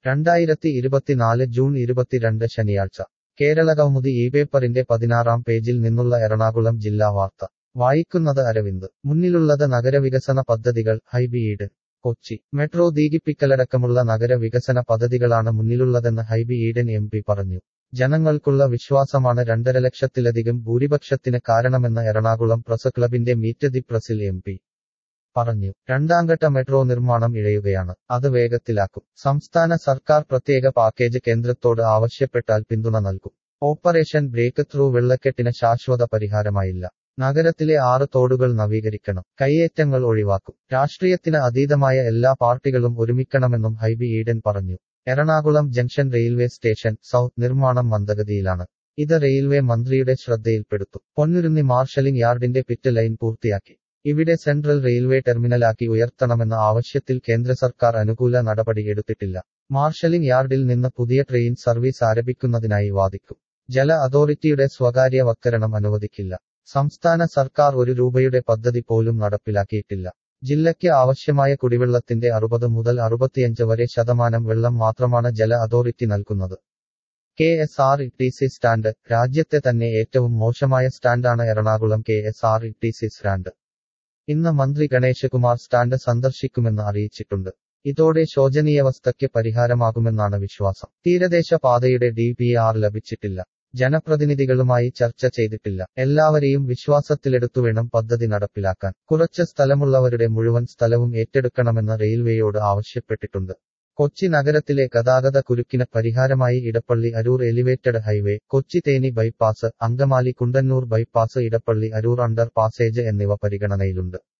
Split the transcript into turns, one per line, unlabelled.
രണ്ടായിരത്തി ഇരുപത്തിനാല് ജൂൺ ഇരുപത്തിരണ്ട് ശനിയാഴ്ച കേരള കൗമുദി ഈ പേപ്പറിന്റെ പതിനാറാം പേജിൽ നിന്നുള്ള എറണാകുളം ജില്ലാ വാർത്ത വായിക്കുന്നത് അരവിന്ദ് മുന്നിലുള്ളത് നഗരവികസന പദ്ധതികൾ ഹൈബിഈഡ് കൊച്ചി മെട്രോ ദീപിപ്പിക്കലടക്കമുള്ള നഗരവികസന പദ്ധതികളാണ് മുന്നിലുള്ളതെന്ന് ഹൈബി ഈഡൻ എം പി പറഞ്ഞു ജനങ്ങൾക്കുള്ള വിശ്വാസമാണ് രണ്ടര ലക്ഷത്തിലധികം ഭൂരിപക്ഷത്തിന് കാരണമെന്ന് എറണാകുളം പ്രസ് ക്ലബിന്റെ മീറ്റ് ദി പ്രസിൽ എം പി പറഞ്ഞു രണ്ടാംഘട്ട മെട്രോ നിർമ്മാണം ഇഴയുകയാണ് അത് വേഗത്തിലാക്കും സംസ്ഥാന സർക്കാർ പ്രത്യേക പാക്കേജ് കേന്ദ്രത്തോട് ആവശ്യപ്പെട്ടാൽ പിന്തുണ നൽകും ഓപ്പറേഷൻ ബ്രേക്ക് ത്രൂ വെള്ളക്കെട്ടിന് ശാശ്വത പരിഹാരമായില്ല നഗരത്തിലെ ആറ് തോടുകൾ നവീകരിക്കണം കയ്യേറ്റങ്ങൾ ഒഴിവാക്കും രാഷ്ട്രീയത്തിന് അതീതമായ എല്ലാ പാർട്ടികളും ഒരുമിക്കണമെന്നും ഹൈബി ഈഡൻ പറഞ്ഞു Ernakulam junction railway station south നിർമ്മാണം മന്ദഗതിയിലാണ് ഇത് റെയിൽവേ മന്ത്രിയുടെ ശ്രദ്ധയിൽപ്പെടുത്തും പൊന്നുരുന്നി മാർഷലിംഗ് യാർഡിന്റെ പിറ്റ് ലൈൻ പൂർത്തിയാക്കി ഇവിടെ സെൻട്രൽ റെയിൽവേ ടെർമിനലാക്കി ഉയർത്തണമെന്ന ആവശ്യത്തിൽ കേന്ദ്ര സർക്കാർ അനുകൂല നടപടി എടുത്തിട്ടില്ല മാർഷലിംഗ് യാർഡിൽ നിന്ന് പുതിയ ട്രെയിൻ സർവീസ് ആരംഭിക്കുന്നതിനായി വാദിക്കും ജല അതോറിറ്റിയുടെ സ്വകാര്യവൽക്കരണം അനുവദിക്കില്ല സംസ്ഥാന സർക്കാർ ഒരു രൂപയുടെ പദ്ധതി പോലും നടപ്പിലാക്കിയിട്ടില്ല ജില്ലയ്ക്ക് ആവശ്യമായ കുടിവെള്ളത്തിന്റെ അറുപത് മുതൽ അറുപത്തിയഞ്ച് വരെ ശതമാനം വെള്ളം മാത്രമാണ് ജല അതോറിറ്റി നൽകുന്നത് K S R T C സി സ്റ്റാൻഡ് രാജ്യത്തെ തന്നെ ഏറ്റവും മോശമായ സ്റ്റാൻഡാണ് Ernakulam K S R T C സി സ്റ്റാൻഡ് ഇന്ന് മന്ത്രി ഗണേശ് കുമാർ സ്റ്റാൻഡ് സന്ദർശിക്കുമെന്ന് അറിയിച്ചിട്ടുണ്ട് ഇതോടെ ശോചനീയാവസ്ഥയ്ക്ക് പരിഹാരമാകുമെന്നാണ് വിശ്വാസം തീരദേശ പാതയുടെ ഡി പി ആർ ലഭിച്ചിട്ടില്ല ജനപ്രതിനിധികളുമായി ചർച്ച ചെയ്തിട്ടില്ല എല്ലാവരെയും വിശ്വാസത്തിലെടുത്തു വേണം പദ്ധതി നടപ്പിലാക്കാൻ കുറച്ച് സ്ഥലമുള്ളവരുടെ മുഴുവൻ സ്ഥലവും ഏറ്റെടുക്കണമെന്ന് റെയിൽവേയോട് ആവശ്യപ്പെട്ടിട്ടുണ്ട് കൊച്ചി നഗരത്തിലെ ഗതാഗത കുരുക്കിന് പരിഹാരമായി Edappally Aroor elevated highway Kochi Theni bypass Angamaly Kundannoor bypass Edappally Aroor under passage എന്നിവ പരിഗണനയിലുണ്ട്